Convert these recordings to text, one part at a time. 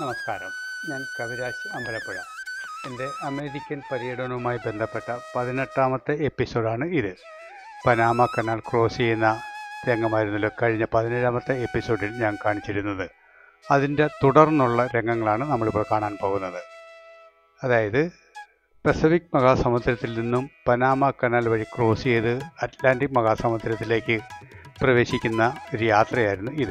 നമസ്കാരം ഞാൻ കവിരാജ് അമ്പലപ്പുഴ എൻ്റെ അമേരിക്കൻ പര്യടനവുമായി ബന്ധപ്പെട്ട പതിനെട്ടാമത്തെ എപ്പിസോഡാണ് ഇത് പനാമ കനാൽ ക്രോസ് ചെയ്യുന്ന രംഗമായിരുന്നല്ലോ കഴിഞ്ഞ പതിനേഴാമത്തെ എപ്പിസോഡിൽ ഞാൻ കാണിച്ചിരുന്നത് അതിൻ്റെ തുടർന്നുള്ള രംഗങ്ങളാണ് നമ്മളിപ്പോൾ കാണാൻ പോകുന്നത് അതായത് പസഫിക് മഹാസമുദ്രത്തിൽ നിന്നും പനാമ കനാൽ വഴി ക്രോസ് ചെയ്ത് അറ്റ്ലാന്റിക് മഹാസമുദ്രത്തിലേക്ക് പ്രവേശിക്കുന്ന ഒരു യാത്രയായിരുന്നു ഇത്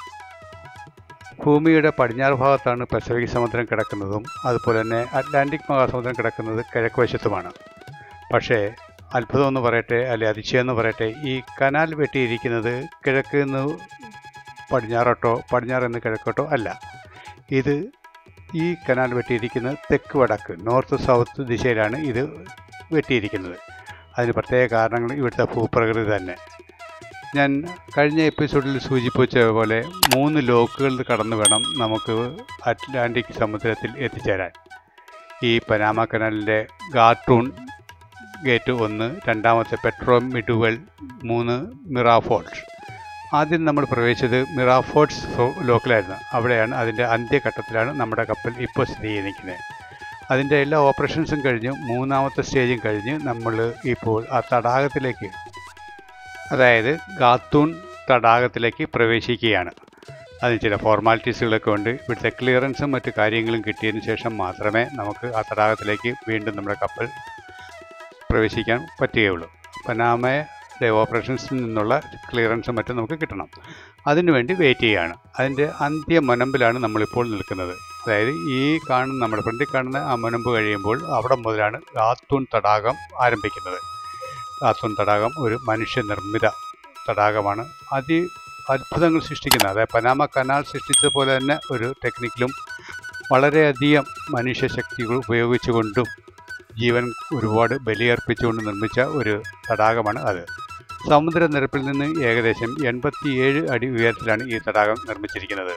ഭൂമിയുടെ പടിഞ്ഞാറ് ഭാഗത്താണ് പസഫിക് സമുദ്രം കിടക്കുന്നതും അതുപോലെ തന്നെ അറ്റ്ലാന്റിക് മഹാസമുദ്രം കിടക്കുന്നത് കിഴക്ക് വശത്തുമാണ് പക്ഷേ അത്ഭുതം എന്ന് പറയട്ടെ അല്ലെ അതിശയം എന്ന് പറയട്ടെ ഈ കനാൽ വെട്ടിയിരിക്കുന്നത് കിഴക്ക് നിന്ന് പടിഞ്ഞാറോട്ടോ പടിഞ്ഞാറ് നിന്ന് കിഴക്കോട്ടോ അല്ല ഇത് ഈ കനാൽ വെട്ടിയിരിക്കുന്നത് തെക്ക് വടക്ക് നോർത്ത് സൗത്ത് ദിശയിലാണ് ഇത് വെട്ടിയിരിക്കുന്നത് അതിന് പ്രത്യേക കാരണങ്ങൾ ഇവിടുത്തെ ഭൂപ്രകൃതി തന്നെ ഞാൻ കഴിഞ്ഞ എപ്പിസോഡിൽ സൂചിപ്പിച്ച പോലെ മൂന്ന് ലോക്കുകൾ കടന്നു വേണം നമുക്ക് അറ്റ്ലാന്റിക് സമുദ്രത്തിൽ എത്തിച്ചേരാൻ ഈ പനാമ കനാലിൻ്റെ ഗാർട്ടൂൺ ഗേറ്റ് ഒന്ന് രണ്ടാമത്തെ പെട്രോ മിഡുവൽ മൂന്ന് മിറാഫോൾസ് ആദ്യം നമ്മൾ പ്രവേശിച്ചത് മിറാഫോർട്സ് ലോക്കിലായിരുന്നു അവിടെയാണ് അതിൻ്റെ അന്ത്യഘട്ടത്തിലാണ് നമ്മുടെ കപ്പൽ ഇപ്പോൾ സ്ഥിതി ചെയ്ത് നിൽക്കുന്നത് അതിൻ്റെ എല്ലാ ഓപ്പറേഷൻസും കഴിഞ്ഞ് മൂന്നാമത്തെ സ്റ്റേജും കഴിഞ്ഞ് നമ്മൾ ഇപ്പോൾ ആ തടാകത്തിലേക്ക് അതായത് ഗാത്തൂൺ തടാകത്തിലേക്ക് പ്രവേശിക്കുകയാണ് അതിന് ചില ഫോർമാലിറ്റീസുകളൊക്കെ ഉണ്ട് ഇവിടുത്തെ ക്ലിയറൻസും മറ്റു കാര്യങ്ങളും കിട്ടിയതിന് ശേഷം മാത്രമേ നമുക്ക് ആ തടാകത്തിലേക്ക് വീണ്ടും നമ്മുടെ കപ്പൽ പ്രവേശിക്കാൻ പറ്റുകയുള്ളൂ പനാമയുടെ ഓപ്പറേഷൻസിൽ നിന്നുള്ള ക്ലിയറൻസും മറ്റും നമുക്ക് കിട്ടണം അതിനുവേണ്ടി വെയിറ്റ് ചെയ്യുകയാണ് അതിൻ്റെ അന്ത്യ മുനമ്പിലാണ് നമ്മളിപ്പോൾ നിൽക്കുന്നത് അതായത് ഈ കാണുന്ന നമ്മുടെ ഫ്രണ്ടിൽ കാണുന്ന ആ മുനമ്പ് കഴിയുമ്പോൾ അവിടെ മുതലാണ് ഗാത്തൂൺ തടാകം ആരംഭിക്കുന്നത് ഗാത്തൂൺ തടാകം ഒരു മനുഷ്യനിർമ്മിത തടാകമാണ് അതി അത്ഭുതങ്ങൾ സൃഷ്ടിക്കുന്ന അതായത് പനാമ കനാൽ സൃഷ്ടിച്ചതുപോലെ തന്നെ ഒരു ടെക്നിക്കിലും വളരെയധികം മനുഷ്യശക്തികൾ ഉപയോഗിച്ചുകൊണ്ടും ജീവൻ ഒരുപാട് ബലിയർപ്പിച്ചുകൊണ്ട് നിർമ്മിച്ച ഒരു തടാകമാണ് അത് സമുദ്രനിരപ്പിൽ നിന്ന് ഏകദേശം എൺപത്തിയേഴ് അടി ഉയരത്തിലാണ് ഈ തടാകം നിർമ്മിച്ചിരിക്കുന്നത്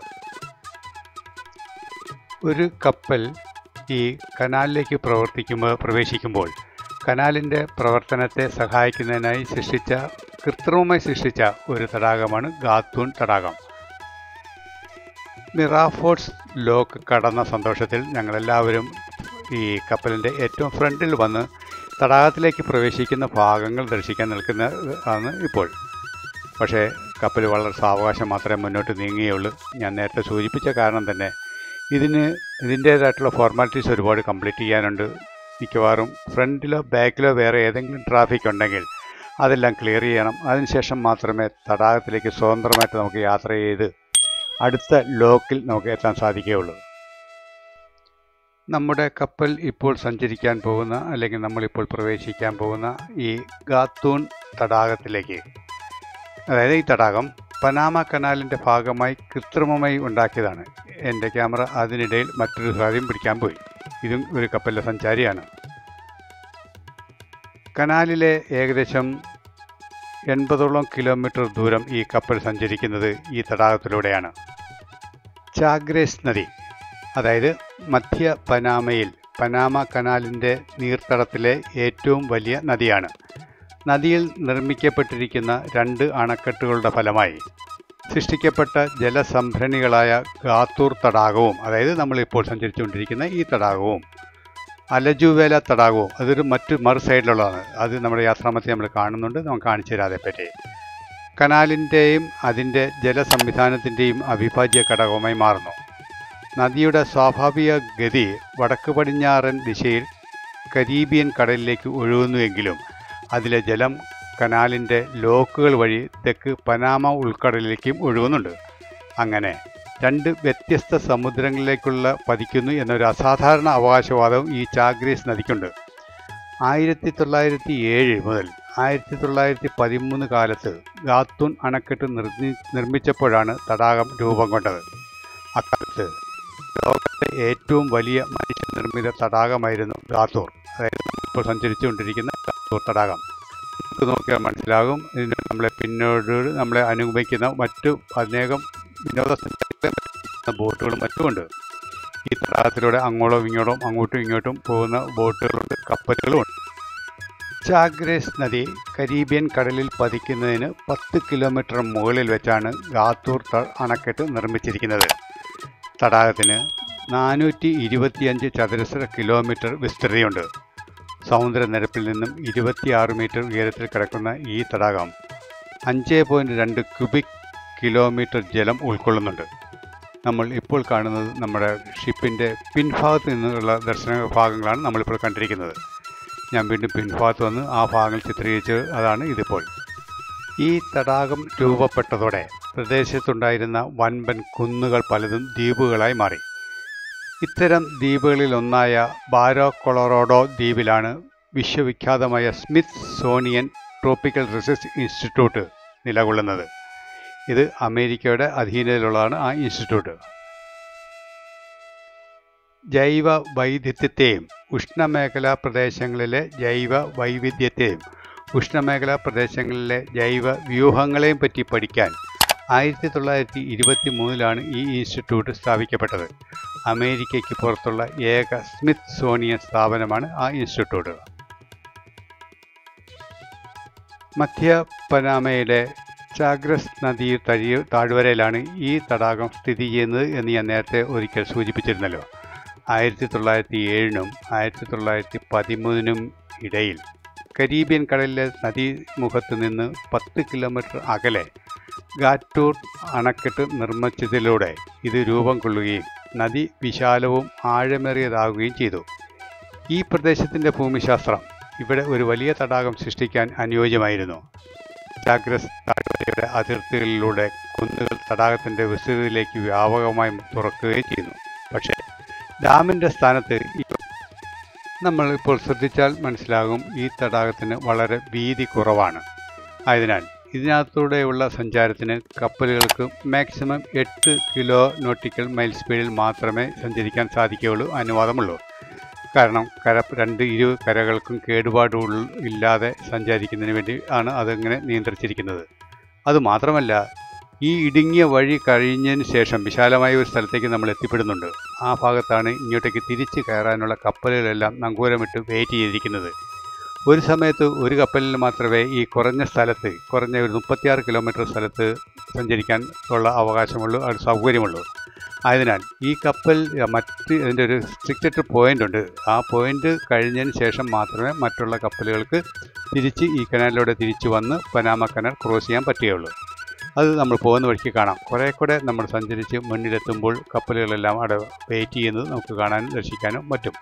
ഒരു കപ്പൽ ഈ കനാലിലേക്ക് പ്രവർത്തിക്കുമ്പോൾ പ്രവേശിക്കുമ്പോൾ കനാലിൻ്റെ പ്രവർത്തനത്തെ സഹായിക്കുന്നതിനായി സൃഷ്ടിച്ച കൃത്രിമമായി സൃഷ്ടിച്ച ഒരു തടാകമാണ് ഗാത്തൂൺ തടാകം മിറാഫോർട്സ് ലോക്ക് കടന്ന സന്തോഷത്തിൽ ഞങ്ങളെല്ലാവരും ഈ കപ്പലിൻ്റെ ഏറ്റവും ഫ്രണ്ടിൽ വന്ന് തടാകത്തിലേക്ക് പ്രവേശിക്കുന്ന ഭാഗങ്ങൾ ദർശിക്കാൻ നിൽക്കുന്ന ആണ് ഇപ്പോൾ പക്ഷേ കപ്പൽ വളരെ സാവകാശം മാത്രമേ മുന്നോട്ട് നീങ്ങുകയുള്ളൂ ഞാൻ നേരത്തെ സൂചിപ്പിച്ച കാരണം തന്നെ ഇതിന് ഇതിൻ്റേതായിട്ടുള്ള ഫോർമാലിറ്റീസ് ഒരുപാട് കംപ്ലീറ്റ് ചെയ്യാനുണ്ട് മിക്കവാറും ഫ്രണ്ടിലോ ബാക്കിലോ വേറെ ഏതെങ്കിലും ട്രാഫിക് ഉണ്ടെങ്കിൽ അതെല്ലാം ക്ലിയർ ചെയ്യണം അതിനുശേഷം മാത്രമേ തടാകത്തിലേക്ക് സ്വതന്ത്രമായിട്ട് നമുക്ക് യാത്ര ചെയ്ത് അടുത്ത ലോക്കിൽ നമുക്ക് എത്താൻ സാധിക്കുകയുള്ളൂ നമ്മുടെ കപ്പൽ ഇപ്പോൾ സഞ്ചരിക്കാൻ പോകുന്ന അല്ലെങ്കിൽ നമ്മളിപ്പോൾ പ്രവേശിക്കാൻ പോകുന്ന ഈ ഗാത്തൂൺ തടാകത്തിലേക്ക് അതായത് ഈ തടാകം പനാമ കനാലിൻ്റെ ഭാഗമായി കൃത്രിമമായി ഉണ്ടാക്കിയതാണ് എൻ്റെ ക്യാമറ അതിനിടയിൽ മറ്റൊരു കാര്യം പിടിക്കാൻ പോയി ഇതും ഒരു കപ്പലിലെ സഞ്ചാരിയാണ് കനാലിലെ ഏകദേശം എൺപതോളം കിലോമീറ്റർ ദൂരം ഈ കപ്പൽ സഞ്ചരിക്കുന്നത് ഈ തടാകത്തിലൂടെയാണ് ചാഗ്രേസ് നദി അതായത് മധ്യ പനാമയിൽ പനാമ കനാലിൻ്റെ നീർത്തടത്തിലെ ഏറ്റവും വലിയ നദിയാണ് നദിയിൽ നിർമ്മിക്കപ്പെട്ടിരിക്കുന്ന രണ്ട് അണക്കെട്ടുകളുടെ ഫലമായി സൃഷ്ടിക്കപ്പെട്ട ജലസംഭരണികളായ ഗാത്തൂർ തടാകവും അതായത് നമ്മളിപ്പോൾ സഞ്ചരിച്ചുകൊണ്ടിരിക്കുന്ന ഈ തടാകവും അലജുവേല തടാകവും അതൊരു മറ്റു മറു സൈഡിലുള്ളതാണ് അത് നമ്മുടെ യാത്രാമത്തിൽ നമ്മൾ കാണുന്നുണ്ട് നമുക്ക് കാണിച്ചു തരാം അതേപ്പറ്റി കനാലിൻ്റെയും അതിൻ്റെ ജലസംവിധാനത്തിൻ്റെയും അവിഭാജ്യ ഘടകമായി മാറുന്നു നദിയുടെ സ്വാഭാവിക ഗതി വടക്ക് പടിഞ്ഞാറൻ ദിശയിൽ കരീബിയൻ കടലിലേക്ക് ഒഴുകുന്നുവെങ്കിലും അതിലെ ജലം കനാലിൻ്റെ ലോക്കുകൾ വഴി തെക്ക് പനാമ ഉൾക്കടലിലേക്കും ഒഴുകുന്നുണ്ട് അങ്ങനെ രണ്ട് വ്യത്യസ്ത സമുദ്രങ്ങളിലേക്കുള്ള പതിക്കുന്നു എന്നൊരു അസാധാരണ അവകാശവാദവും ഈ ചാഗ്രീസ് നദിക്കുണ്ട് ആയിരത്തി തൊള്ളായിരത്തി ഏഴ് മുതൽ ആയിരത്തി തൊള്ളായിരത്തി പതിമൂന്ന് കാലത്ത് ഗാത്തൂൺ അണക്കെട്ട് നിർമ്മി നിർമ്മിച്ചപ്പോഴാണ് തടാകം രൂപം കൊണ്ടത് അക്കാലത്ത് ലോകത്തെ ഏറ്റവും വലിയ മനുഷ്യനിർമ്മിത തടാകമായിരുന്നു ഗാത്തൂർ അതായത് ഇപ്പോൾ സഞ്ചരിച്ചുകൊണ്ടിരിക്കുന്ന ഗാത്തൂർ തടാകം നമുക്ക് നോക്കിയാൽ മനസ്സിലാകും ഇതിന് നമ്മളെ പിന്നോട്ട് നമ്മളെ അനുഗമിക്കുന്ന മറ്റു അനേകം വിനോദസഞ്ചാരികളെ ബോട്ടുകളും മറ്റുമുണ്ട് ഈ തടാകത്തിലൂടെ അങ്ങോട്ടും ഇങ്ങോട്ടും അങ്ങോട്ടും ഇങ്ങോട്ടും പോകുന്ന ബോട്ടുകളുണ്ട് കപ്പലുകളുമുണ്ട് ചാഗ്രേസ് നദി കരീബിയൻ കടലിൽ പതിക്കുന്നതിന് പത്ത് കിലോമീറ്റർ മുകളിൽ വെച്ചാണ് ഗാത്തൂർ ത- അണക്കെട്ട് നിർമ്മിച്ചിരിക്കുന്നത് തടാകത്തിന് നാനൂറ്റി ഇരുപത്തിയഞ്ച് ചതുരശ്ര കിലോമീറ്റർ വിസ്തൃതിയുണ്ട് സമുദ്രനിരപ്പിൽ നിന്നും ഇരുപത്തിയാറ് മീറ്റർ ഉയരത്തിൽ കിടക്കുന്ന ഈ തടാകം അഞ്ച് പോയിൻറ്റ് രണ്ട് ക്യൂബിക് കിലോമീറ്റർ ജലം ഉൾക്കൊള്ളുന്നുണ്ട് നമ്മൾ ഇപ്പോൾ കാണുന്നത് നമ്മുടെ ഷിപ്പിൻ്റെ പിൻഭാഗത്ത് നിന്നുള്ള ദർശന ഭാഗങ്ങളാണ് നമ്മളിപ്പോൾ കണ്ടിരിക്കുന്നത് ഞാൻ വീണ്ടും പിൻഭാഗത്ത് വന്ന് ആ ഭാഗങ്ങൾ ചിത്രീകരിച്ച് അതാണ് ഇതിപ്പോൾ ഈ തടാകം രൂപപ്പെട്ടതോടെ പ്രദേശത്തുണ്ടായിരുന്ന വൻപൻ കുന്നുകൾ പലതും ദ്വീപുകളായി മാറി ഇത്തരം ദ്വീപുകളിൽ ഒന്നായ ബാരോ കൊളറോഡോ ദ്വീപിലാണ് വിശ്വവിഖ്യാതമായ Smithsonian tropical research institute നിലകൊള്ളുന്നത് ഇത് അമേരിക്കയുടെ അധീനതയിലുള്ളതാണ് ആ ഇൻസ്റ്റിറ്റ്യൂട്ട് ജൈവ വൈവിധ്യത്തെയും ഉഷ്ണമേഖലാ പ്രദേശങ്ങളിലെ ജൈവ വൈവിധ്യത്തെയും ഉഷ്ണമേഖലാ പ്രദേശങ്ങളിലെ ജൈവ വ്യൂഹങ്ങളെയും പറ്റി പഠിക്കാൻ ആയിരത്തി തൊള്ളായിരത്തി ഇരുപത്തി മൂന്നിലാണ് ഈ ഇൻസ്റ്റിറ്റ്യൂട്ട് സ്ഥാപിക്കപ്പെട്ടത് അമേരിക്കയ്ക്ക് പുറത്തുള്ള ഏക സ്മിത്ത് സോണിയൻ സ്ഥാപനമാണ് ആ ഇൻസ്റ്റിറ്റ്യൂട്ട് മധ്യ പനാമയിലെ ചാഗ്രസ് നദി തഴി താഴ്വരയിലാണ് ഈ തടാകം സ്ഥിതി ചെയ്യുന്നത് എന്ന് ഞാൻ നേരത്തെ ഒരിക്കൽ സൂചിപ്പിച്ചിരുന്നല്ലോ ആയിരത്തി തൊള്ളായിരത്തി ഏഴിനും ആയിരത്തി തൊള്ളായിരത്തി പതിമൂന്നിനും ഇടയിൽ കരീബിയൻ കടലിലെ നദീമുഖത്ത് നിന്ന് പത്ത് കിലോമീറ്റർ അകലെ ഗാറ്റൂർ അണക്കെട്ട് നിർമ്മിച്ചതിലൂടെ ഇത് രൂപം കൊള്ളുകയും നദി വിശാലവും ആഴമേറിയതാകുകയും ചെയ്തു ഈ പ്രദേശത്തിൻ്റെ ഭൂമിശാസ്ത്രം ഇവിടെ ഒരു വലിയ തടാകം സൃഷ്ടിക്കാൻ അനുയോജ്യമായിരുന്നു ചാഗ്രസ് താഴ്വരയുടെ അതിർത്തികളിലൂടെ കുന്നുകൾ തടാകത്തിൻ്റെ വിസ്തൃതിയിലേക്ക് വ്യാപകമായി തുറക്കുകയും ചെയ്യുന്നു പക്ഷേ ഡാമിൻ്റെ സ്ഥാനത്ത് നമ്മൾ ഇപ്പോൾ ശ്രദ്ധിച്ചാൽ മനസ്സിലാകും ഈ തടാകത്തിന് വളരെ വീതി കുറവാണ് ആയതിനാൽ ഇതിനകത്തൂടെയുള്ള സഞ്ചാരത്തിന് കപ്പലുകൾക്ക് മാക്സിമം എട്ട് കിലോ നോട്ടിക്കൽ മൈൽ സ്പീഡിൽ മാത്രമേ സഞ്ചരിക്കാൻ സാധിക്കുകയുള്ളൂ അനുവാദമുള്ളൂ കാരണം കര രണ്ട് ഇരു കരകൾക്കും കേടുപാട് ഇല്ലാതെ സഞ്ചരിക്കുന്നതിന് വേണ്ടി ആണ് അതിങ്ങനെ നിയന്ത്രിച്ചിരിക്കുന്നത് അതുമാത്രമല്ല ഈ ഇടുങ്ങിയ വഴി കഴിഞ്ഞതിന് ശേഷം വിശാലമായ ഒരു സ്ഥലത്തേക്ക് നമ്മൾ എത്തിപ്പെടുന്നുണ്ട് ആ ഭാഗത്താണ് ഇങ്ങോട്ടേക്ക് തിരിച്ച് കയറാനുള്ള കപ്പലുകളെല്ലാം നങ്കൂരമിട്ട് വെയിറ്റ് ചെയ്തിരിക്കുന്നത് ഒരു സമയത്ത് ഒരു കപ്പലിന് മാത്രമേ ഈ കുറഞ്ഞ സ്ഥലത്ത് കുറഞ്ഞ ഒരു മുപ്പത്തിയാറ് കിലോമീറ്റർ സ്ഥലത്ത് സഞ്ചരിക്കാൻ ഉള്ള അവകാശമുള്ളൂ അത് സൗകര്യമുള്ളൂ ആയതിനാൽ ഈ കപ്പൽ മറ്റ് ഇതിൻ്റെ ഒരു സ്ട്രിക്റ്റഡ് പോയിന്റ് ഉണ്ട് ആ പോയിന്റ് കഴിഞ്ഞതിന് ശേഷം മാത്രമേ മറ്റുള്ള കപ്പലുകൾക്ക് തിരിച്ച് ഈ കനാലിലൂടെ തിരിച്ചു വന്ന് പനാമ കനാൽ ക്രോസ് ചെയ്യാൻ പറ്റുകയുള്ളൂ അത് നമ്മൾ പോകുന്ന വഴിക്ക് കാണാം കുറേ കൂടെ നമ്മൾ സഞ്ചരിച്ച് മുന്നിലെത്തുമ്പോൾ കപ്പലുകളെല്ലാം അവിടെ വെയിറ്റ് ചെയ്യുന്നത് നമുക്ക് കാണാനും ദർശിക്കാനും പറ്റും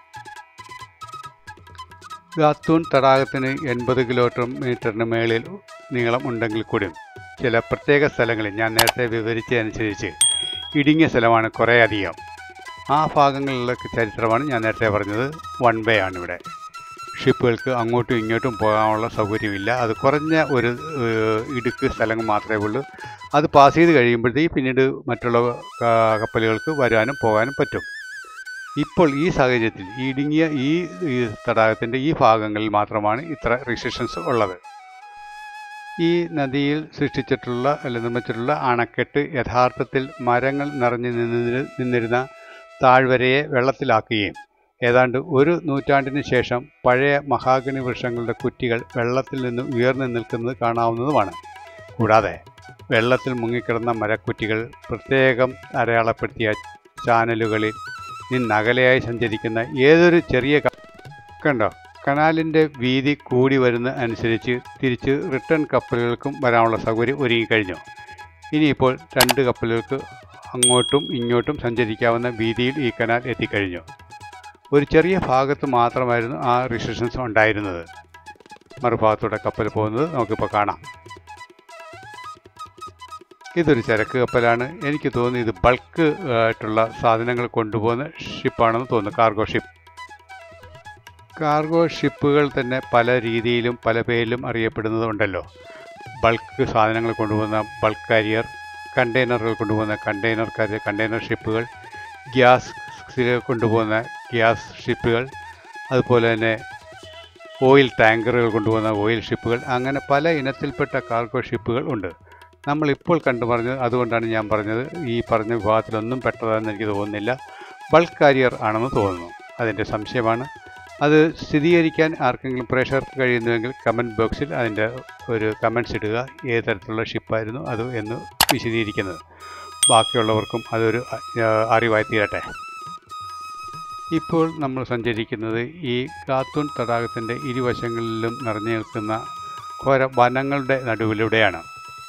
ഗാത്തൂൺ തടാകത്തിന് എൺപത് കിലോമീറ്ററിന് മേളിൽ നീളം ഉണ്ടെങ്കിൽ കൂടിയും ചില പ്രത്യേക സ്ഥലങ്ങളിൽ ഞാൻ നേരത്തെ വിവരിച്ചതനുസരിച്ച് ഇടുങ്ങിയ സ്ഥലമാണ് കുറേ അധികം ആ ഭാഗങ്ങളിലുള്ള ചരിത്രമാണ് ഞാൻ നേരത്തെ പറഞ്ഞത് വൺ വേ ആണ് ഇവിടെ ഷിപ്പുകൾക്ക് അങ്ങോട്ടും ഇങ്ങോട്ടും പോകാനുള്ള സൗകര്യമില്ല അത് കുറഞ്ഞ ഒരു ഇടുക്ക് സ്ഥലങ്ങൾ മാത്രമേ ഉള്ളൂ അത് പാസ് ചെയ്ത് കഴിയുമ്പോഴത്തേക്ക് പിന്നീട് മറ്റുള്ള കപ്പലുകൾക്ക് വരാനും പോകാനും പറ്റും ഇപ്പോൾ ഈ സാഹചര്യത്തിൽ ഈ ഇടുങ്ങിയ ഈ ഈ തടാകത്തിൻ്റെ ഈ ഭാഗങ്ങളിൽ മാത്രമാണ് ഇത്ര റിസ്ട്രിക്ഷൻസ് ഉള്ളത് ഈ നദിയിൽ സൃഷ്ടിച്ചിട്ടുള്ള അല്ല നിർമ്മിച്ചിട്ടുള്ള അണക്കെട്ട് യഥാർത്ഥത്തിൽ മരങ്ങൾ നിറഞ്ഞു നിന്നിരു നിന്നിരുന്ന താഴ്വരയെ വെള്ളത്തിലാക്കുകയും ഏതാണ്ട് ഒരു നൂറ്റാണ്ടിന് ശേഷം പഴയ മഹാഗണി വൃക്ഷങ്ങളുടെ കുറ്റികൾ വെള്ളത്തിൽ നിന്ന് ഉയർന്നു നിൽക്കുന്നത് കാണാവുന്നതുമാണ് കൂടാതെ വെള്ളത്തിൽ മുങ്ങിക്കിടന്ന മരക്കുറ്റികൾ പ്രത്യേകം അടയാളപ്പെടുത്തിയ ചാനലുകളിൽ നിന്നകലെയായി സഞ്ചരിക്കുന്ന ഏതൊരു ചെറിയ കണ്ടോ കനാലിൻ്റെ വീതി കൂടി വരുന്ന അനുസരിച്ച് തിരിച്ച് റിട്ടേൺ കപ്പലുകൾക്കും വരാനുള്ള സൗകര്യം ഒരുങ്ങിക്കഴിഞ്ഞു ഇനിയിപ്പോൾ രണ്ട് കപ്പലുകൾക്ക് അങ്ങോട്ടും ഇങ്ങോട്ടും സഞ്ചരിക്കാവുന്ന വീതിയിൽ ഈ കനാൽ എത്തിക്കഴിഞ്ഞു ഒരു ചെറിയ ഭാഗത്ത് മാത്രമായിരുന്നു ആ റിസ്ട്രിക്ഷൻസ് ഉണ്ടായിരുന്നത് മറുഭാഗത്തൂടെ കപ്പൽ പോകുന്നത് നമുക്കിപ്പോൾ കാണാം ഇതൊരു ചരക്ക് കപ്പലാണ് എനിക്ക് തോന്നുന്നു ഇത് ബൾക്ക് ആയിട്ടുള്ള സാധനങ്ങൾ കൊണ്ടുപോകുന്ന ഷിപ്പാണെന്ന് തോന്നുന്നു കാർഗോ ഷിപ്പ് കാർഗോ ഷിപ്പുകൾ തന്നെ പല രീതിയിലും പല പേരിലും അറിയപ്പെടുന്നതുണ്ടല്ലോ ബൾക്ക് സാധനങ്ങൾ കൊണ്ടുപോകുന്ന ബൾക്ക് കാരിയർ കണ്ടെയ്നറുകൾ കൊണ്ടുപോകുന്ന കണ്ടെയ്നർ കാരിയർ കണ്ടെയ്നർ ഷിപ്പുകൾ ഗ്യാസ് കൊണ്ടുപോകുന്ന ഗ്യാസ് ഷിപ്പുകൾ അതുപോലെ തന്നെ ഓയിൽ ടാങ്കറുകൾ കൊണ്ടുപോകുന്ന ഓയിൽ ഷിപ്പുകൾ അങ്ങനെ പല ഇനത്തിൽപ്പെട്ട കാർഗോ ഷിപ്പുകൾ ഉണ്ട് നമ്മളിപ്പോൾ കണ്ടു പറഞ്ഞത് അതുകൊണ്ടാണ് ഞാൻ പറഞ്ഞത് ഈ പറഞ്ഞ വിഭാഗത്തിലൊന്നും പെട്ടതാണെന്ന് എനിക്ക് തോന്നുന്നില്ല ബൾക്ക് കാരിയർ ആണെന്ന് തോന്നുന്നു അതിൻ്റെ സംശയമാണ് അത് സ്ഥിരീകരിക്കാൻ ആർക്കെങ്കിലും പ്രേക്ഷകർക്ക് കഴിയുന്നുവെങ്കിൽ കമൻറ്റ് ബോക്സിൽ അതിൻ്റെ ഒരു കമൻറ്റ്സ് ഇടുക ഏത് തരത്തിലുള്ള ഷിപ്പായിരുന്നു അത് എന്ന് വിശദീകരിക്കുന്നത് ബാക്കിയുള്ളവർക്കും അതൊരു അറിവായി തീരട്ടെ ഇപ്പോൾ നമ്മൾ സഞ്ചരിക്കുന്നത് ഈ കാത്തൂൺ തടാകത്തിൻ്റെ ഇരുവശങ്ങളിലും നിറഞ്ഞു നിൽക്കുന്ന ഘോര വനങ്ങളുടെ നടുവിലൂടെയാണ്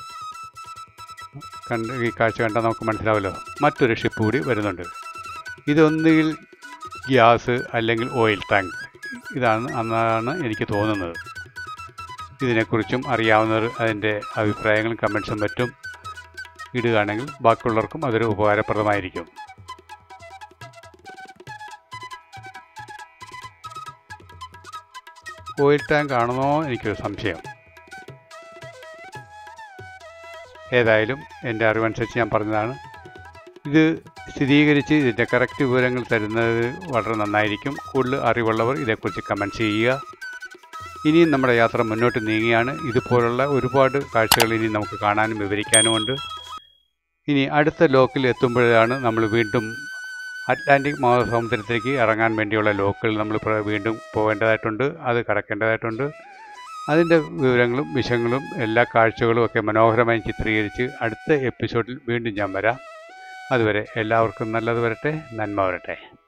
കണ്ട് ഈ കാഴ്ച കണ്ടാൽ നമുക്ക് മനസ്സിലാവല്ലോ മറ്റൊരു ഷിപ്പ് കൂടി വരുന്നുണ്ട് ഇതൊന്നുകിൽ ഗ്യാസ് അല്ലെങ്കിൽ ഓയിൽ ടാങ്ക് ഇതാണ് എന്നാണ് എനിക്ക് തോന്നുന്നത് ഇതിനെക്കുറിച്ചും അറിയാവുന്നവർ അതിൻ്റെ അഭിപ്രായങ്ങളും കമൻസും മറ്റും ഇടുകയാണെങ്കിൽ ബാക്കിയുള്ളവർക്കും അതൊരു ഉപകാരപ്രദമായിരിക്കും ഓയിൽ ടാങ്ക് ആണെന്നോ എനിക്കൊരു സംശയം ഏതായാലും എൻ്റെ അറിവനുസരിച്ച് ഞാൻ പറഞ്ഞതാണ് ഇത് സ്ഥിരീകരിച്ച് ഇതിൻ്റെ കറക്റ്റ് വിവരങ്ങൾ തരുന്നത് വളരെ നന്നായിരിക്കും കൂടുതൽ അറിവുള്ളവർ ഇതേക്കുറിച്ച് കമൻറ്റ് ചെയ്യുക ഇനിയും നമ്മുടെ യാത്ര മുന്നോട്ട് നീങ്ങിയാണ് ഇതുപോലുള്ള ഒരുപാട് കാഴ്ചകൾ ഇനി നമുക്ക് കാണാനും വിവരിക്കാനുമുണ്ട് ഇനി അടുത്ത ലോക്കിൽ എത്തുമ്പോഴാണ് നമ്മൾ വീണ്ടും അറ്റ്ലാന്റിക് മഹാസമുദ്രത്തിലേക്ക് ഇറങ്ങാൻ വേണ്ടിയുള്ള ലോക്കുകൾ നമ്മൾ പ്ര- വീണ്ടും പോകേണ്ടതായിട്ടുണ്ട് അത് കടക്കേണ്ടതായിട്ടുണ്ട് അതിൻ്റെ വിവരങ്ങളും വിഷയങ്ങളും എല്ലാ കാഴ്ചകളും ഒക്കെ മനോഹരമായി ചിത്രീകരിച്ച് അടുത്ത എപ്പിസോഡിൽ വീണ്ടും ഞാൻ വരാം അതുവരെ എല്ലാവർക്കും നല്ലത് വരട്ടെ നന്മ വരട്ടെ